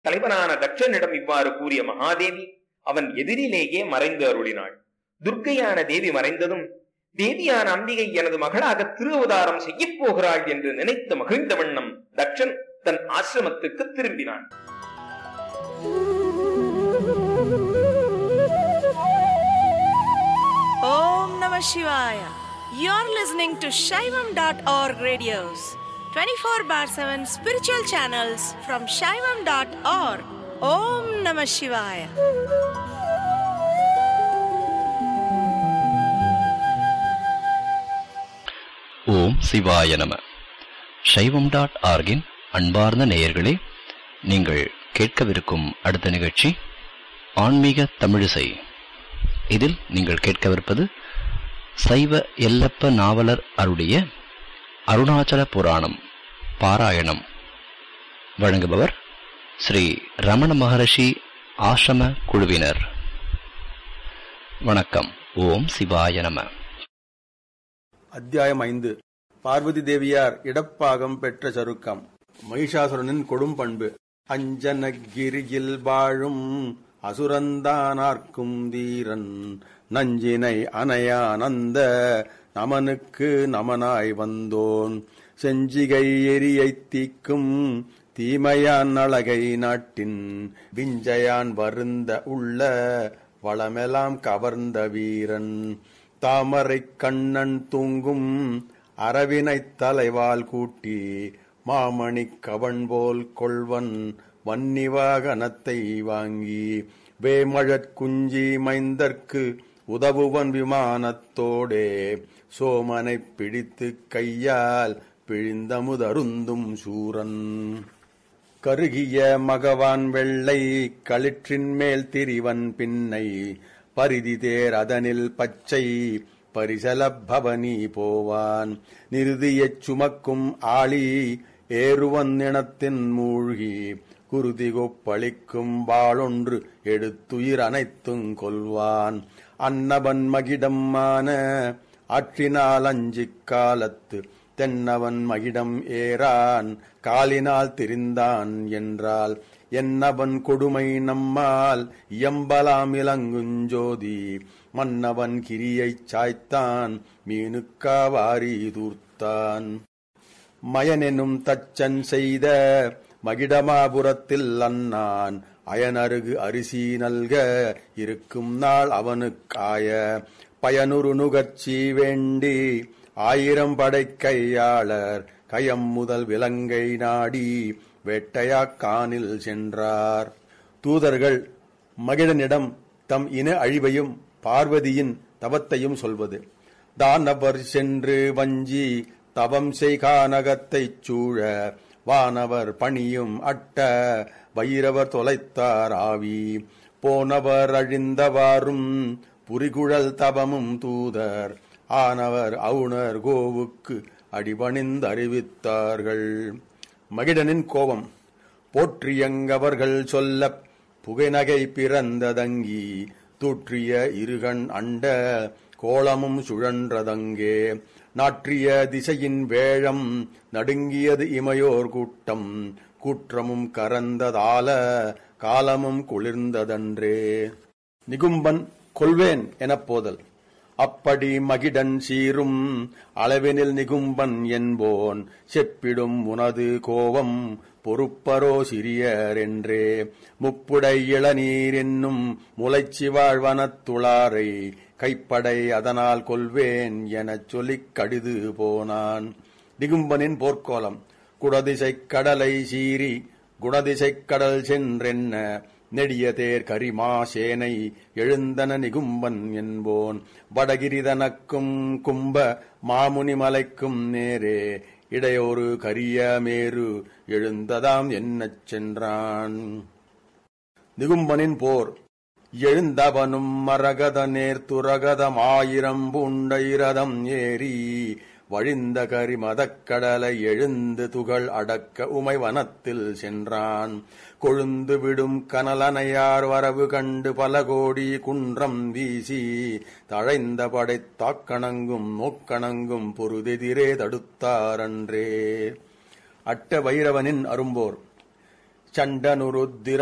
தலைவனான தட்சனிடம் இவ்வாறு கூறிய மகாதேவி அவன் எதிரிலேயே மறைந்து அருளினாள் துர்க்கையான தேவி மறைந்ததும் தேவியான அம்பிகை எனது மகளாக திருவதாரம் செய்யப் போகிறாள் என்று நினைத்து மகிழ்ந்த வண்ணம் தட்சன் தன் ஆசிரமத்துக்கு திரும்பினான் Om Namah Shivaya. You're listening to Shaivam.org radios, 24 bar 7 spiritual channels from Shaivam.org. Om Namah Shivaya. ஓம் சிவாய நம சைவம் டாட் ஆர்கின் அன்பார்ந்த நேயர்களே நீங்கள் கேட்கவிருக்கும் அடுத்த நிகழ்ச்சி ஆன்மீக தமிழிசை இதில் நீங்கள் கேட்கவிருப்பது சைவ எல்லப்ப நாவலர் அருடைய அருணாச்சல புராணம் பாராயணம் வழங்குபவர் ஸ்ரீ ரமண மகரிஷி ஆசிரம குழுவினர் வணக்கம் ஓம் சிவாய நம அத்தியாயம் ஐந்து பார்வதி தேவியார் இடப்பாகம் பெற்ற சருக்கம் மகிஷாசுரனின் கொடும் பண்பு அஞ்சனகிரியில் வாழும் அசுரந்தானார்க்கும் தீரன் நஞ்சினை அணையானந்த நமனுக்கு நமனாய் வந்தோன் செஞ்சிகை எரியைத் தீக்கும் தீமையான் அழகை நாட்டின் விஞ்சையான் வருந்த உள்ள வளமெல்லாம் கவர்ந்த வீரன் தாமரைக் கண்ணன் தூங்கும் அரவினைத் தலைவால் கூட்டி மாமணிக் கவன் போல் கொள்வன் வன்னிவாகனத்தை வாங்கி வேமழற் குஞ்சி மைந்தர்க்கு உதவுவன் விமானத்தோடே சோமனைப் பிடித்துக் கையால் பிழிந்தமுதருந்தும் சூரன் கருகிய மகவான் வெள்ளை களிற்றின் மேல் திரிவன் பின்னை பரிதி தேர் அதனில் பச்சை பரிசலப் பவனி போவான் நிருதியச் சுமக்கும் ஆளி ஏறுவன் இனத்தின் மூழ்கி குருதி கொப்பளிக்கும் வாளொன்று எடுத்துயிர் அனைத்துங் கொல்வான் அன்னவன் மகிடமான ஆற்றினால் அஞ்சிக் காலத்து தென்னவன் மகிடம் ஏறான் காலினால் திரிந்தான் என்றால் என்னவன் கொடுமை நம்மால் இயம்பலாம் இளங்குஞ்சோதி மன்னவன் கிரியைச் சாய்த்தான் மீனுக்காவாரி தூர்த்தான் மயனெனும் தச்சன் செய்த மகிடமாபுரத்தில் அன்னான் அயனருகு அரிசி நல்க இருக்கும் நாள் அவனுக்காய பயனுறு நுகர்ச்சி வேண்டி ஆயிரம் படைக்கையாளர் கயம் முதல் விலங்கை நாடி வேட்டையாக்கானில் சென்றார் தூதர்கள் மகிழனிடம் தம் இன அழிவையும் பார்வதியின் தவத்தையும் சொல்வது தானவர் சென்று வஞ்சி தவம் செய்கானகத்தைச் சூழ வானவர் பணியும் அட்ட வைரவர் தொலைத்தார் ஆவி போனவர் அழிந்தவாறும் புரிகுழல் தவமும் தூதர் ஆனவர் அவுணர் கோவுக்கு அடிபணிந்தறிவித்தார்கள் மகிடனின் கோபம் போற்றியங்கவர்கள் சொல்லப் புகைநகை பிறந்ததங்கி தூற்றிய இருகண் அண்ட கோலமும் சுழன்றதங்கே நாற்றிய திசையின் வேழம் நடுங்கியது இமையோர் கூட்டம் கூற்றமும் கரந்ததால காலமும் குளிர்ந்ததன்றே நிகும்பன் கொள்வேன் எனப் போதல் அப்படி மகிடன் சீரும் அளவினில் நிகும்பன் என்போன் செப்பிடும் உனது கோவம் பொறுப்பரோ சிறியர் என்றே முப்புடை இளநீர் என்னும் முளைச்சி வாழ்வனத்துளாரை கைப்படை அதனால் கொள்வேன் எனச் சொல்லிக் கடிது போனான் நிகும்பனின் போர்க்கோலம் குடதிசைக் கடலை சீறி குணதிசைக் கடல் சென்றென்ன நெடிய தேர் கரிமா சேனை எழுந்தன நிகும்பன் என்போன் வடகிரிதனக்கும் கும்ப மாமுனி மலைக்கும் நேரே இடையொரு கரிய மேரு எழுந்ததாம் என்னச் சென்றான் நிகும்பனின் போர் எழுந்தவனும் மரகத நேர்த்துரகதமாயிரம் பூண்டைரதம் ஏறி வழிந்த கரிமதக்கடலை எழுந்து துகள் அடக்க உமைவனத்தில் சென்றான் கொழுந்து விடும் கனலனையார் வரவு கண்டு பல கோடி குன்றம் வீசி தழைந்த படை தாக்கணங்கும் நோக்கணங்கும் பொருதெதிரே தடுத்தாரன்றே அட்ட வைரவனின் அரும்போர் சண்டனுருத்திர